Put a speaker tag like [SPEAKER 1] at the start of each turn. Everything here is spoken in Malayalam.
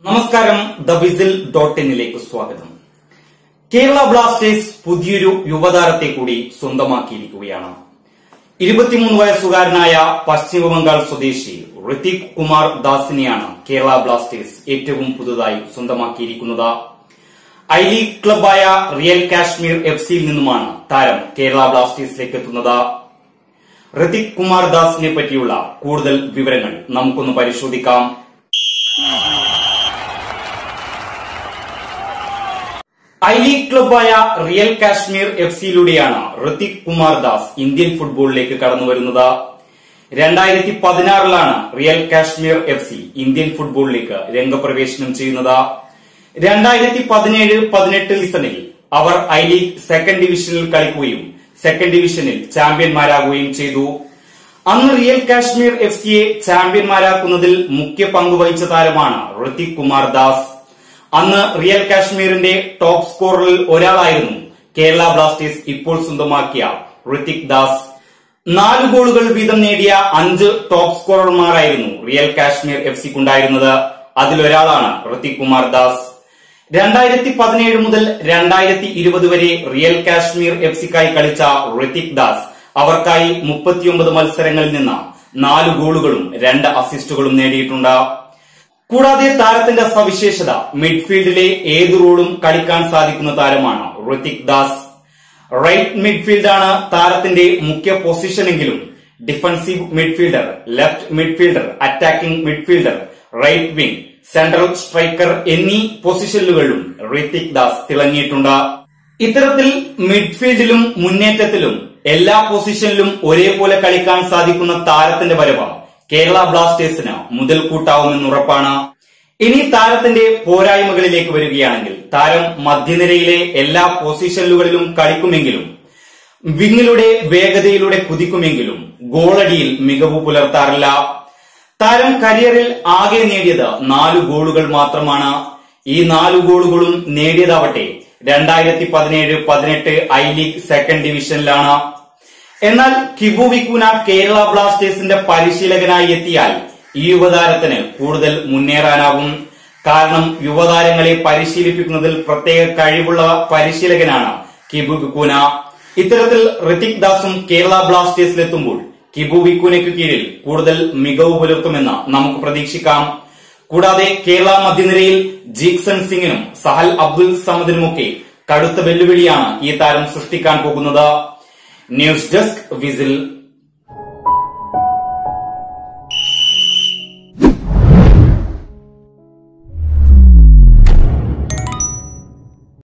[SPEAKER 1] നമസ്കാരം ദ വിസിൽ ഡോട്ട് ഇന്നിലേക്ക് സ്വാഗതം കേരള ബ്ലാസ്റ്റേഴ്സ് പുതിയൊരു യുവതാരത്തെ കൂടി സ്വന്തമാക്കിയിരിക്കുകയാണ് ഇരുപത്തിമൂന്ന് വയസ്സുകാരനായ പശ്ചിമ ബംഗാൾ സ്വദേശി ഋതിക് കുമാർ ദാസിനെയാണ് കേരള ബ്ലാസ്റ്റേഴ്സ് ഏറ്റവും പുതുതായി സ്വന്തമാക്കിയിരിക്കുന്നത് ഐ ലീഗ് ക്ലബായ റിയൽ കാശ്മീർ എഫ് സിയിൽ നിന്നുമാണ് താരം കേരള ബ്ലാസ്റ്റേഴ്സിലേക്ക് എത്തുന്നത് ഋതിക് കുമാർ ദാസിനെ പറ്റിയുള്ള കൂടുതൽ വിവരങ്ങൾ നമുക്കൊന്ന് പരിശോധിക്കാം ഐ ലീഗ് ക്ലബായ റിയൽ കാശ്മീർ എഫ് സിയിലൂടെയാണ് ഋതിക് കുമാർ ദാസ് ഇന്ത്യൻ ഫുട്ബോളിലേക്ക് കടന്നുവരുന്നത് രണ്ടായിരത്തി പതിനാറിലാണ് Real Kashmir F C Indian ഫുട്ബോളിലേക്ക് രംഗപ്രവേശനം ചെയ്യുന്നത് രണ്ടായിരത്തി പതിനേഴ് പതിനെട്ട് സീസണിൽ അവർ ഐ ലീഗ് സെക്കൻഡ് ഡിവിഷനിൽ കളിക്കുകയും സെക്കൻഡ് ഡിവിഷനിൽ ചാമ്പ്യന്മാരാകുകയും ചെയ്തു അന്ന് റിയൽ കാശ്മീർ എഫ് സിയെ ചാമ്പ്യന്മാരാക്കുന്നതിൽ മുഖ്യ പങ്കുവഹിച്ച താരമാണ് ഋതിക് കുമാർ ദാസ് അന്ന് റിയൽ കാശ്മീരിന്റെ ടോപ്പ് സ്കോററിൽ ഒരാളായിരുന്നു കേരള ബ്ലാസ്റ്റേഴ്സ് ഇപ്പോൾ സ്വന്തമാക്കിയ ഋതിക് ദാസ് നാല് ഗോളുകൾ വീതം നേടിയ അഞ്ച് ടോപ്പ് സ്കോറർമാരായിരുന്നു റിയൽ കാശ്മീർ എഫ് സിക്കുണ്ടായിരുന്നത് അതിലൊരാളാണ് ഋതിക് കുമാർ ദാസ് രണ്ടായിരത്തി പതിനേഴ് മുതൽ രണ്ടായിരത്തി ഇരുപത് വരെ റിയൽ കാശ്മീർ എഫ് സിക്കായി കളിച്ച ഋതിക് ദാസ് അവർക്കായി മുപ്പത്തിയൊമ്പത് മത്സരങ്ങളിൽ നിന്ന് നാല് ഗോളുകളും രണ്ട് അസിസ്റ്റുകളും നേടിയിട്ടുണ്ട് കൂടാതെ താരത്തിന്റെ സവിശേഷത മിഡ്ഫീൽഡിലെ ഏത് റോളും കളിക്കാൻ സാധിക്കുന്ന താരമാണ് ഋതിക് ദാസ് റൈറ്റ് മിഡ്ഫീൽഡാണ് താരത്തിന്റെ മുഖ്യ പൊസിഷനെങ്കിലും defensive midfielder left midfielder attacking midfielder right wing central striker എന്നീ പൊസിഷനുകളിലും ഋതിക് ദാസ് തിളങ്ങിയിട്ടുണ്ട് ഇത്തരത്തിൽ മിഡ്ഫീൽഡിലും മുന്നേറ്റത്തിലും എല്ലാ പൊസിഷനിലും ഒരേപോലെ കളിക്കാൻ സാധിക്കുന്ന താരത്തിന്റെ വരവ് കേരള ബ്ലാസ്റ്റേഴ്സിന് മുതൽക്കൂട്ടാവുമെന്ന് ഉറപ്പാണ് ഇനി താരത്തിന്റെ പോരായ്മകളിലേക്ക് വരികയാണെങ്കിൽ താരം മധ്യനിരയിലെ എല്ലാ പൊസിഷനുകളിലും കളിക്കുമെങ്കിലും വിങ്ങിലൂടെ വേഗതയിലൂടെ കുതിക്കുമെങ്കിലും ഗോളടിയിൽ മികവ് പുലർത്താറില്ല താരം കരിയറിൽ ആകെ നേടിയത് നാലു ഗോളുകൾ മാത്രമാണ് ഈ നാലു ഗോളുകളും നേടിയതാവട്ടെ രണ്ടായിരത്തി പതിനേഴ് പതിനെട്ട് ഐ ലീഗ് സെക്കൻഡ് ഡിവിഷനിലാണ് എന്നാൽ കിബു വിക്കുന കേരള ബ്ലാസ്റ്റേഴ്സിന്റെ പരിശീലകനായി എത്തിയാൽ ഈ യുവതാരത്തിന് കൂടുതൽ മുന്നേറാനാവും കാരണം യുവതാരങ്ങളെ പരിശീലിപ്പിക്കുന്നതിൽ പ്രത്യേക കഴിവുള്ള പരിശീലകനാണ് കിബു വിക്കുന ഇത്തരത്തിൽ ഋതിക് ദാസും കേരള ബ്ലാസ്റ്റേഴ്സിലെത്തുമ്പോൾ കിബു വിക്കുനയ്ക്ക് കീഴിൽ കൂടുതൽ മികവ് പുലർത്തുമെന്ന് നമുക്ക് പ്രതീക്ഷിക്കാം കൂടാതെ കേരള മധ്യനിരയിൽ ജീക്സൺ സിംഗിനും സഹൽ അബ്ദുൽ സമദിനുമൊക്കെ കടുത്ത വെല്ലുവിളിയാണ് ഈ താരം സൃഷ്ടിക്കാൻ പോകുന്നത് ന്യൂസ് ഡെസ്ക് വിസിൽ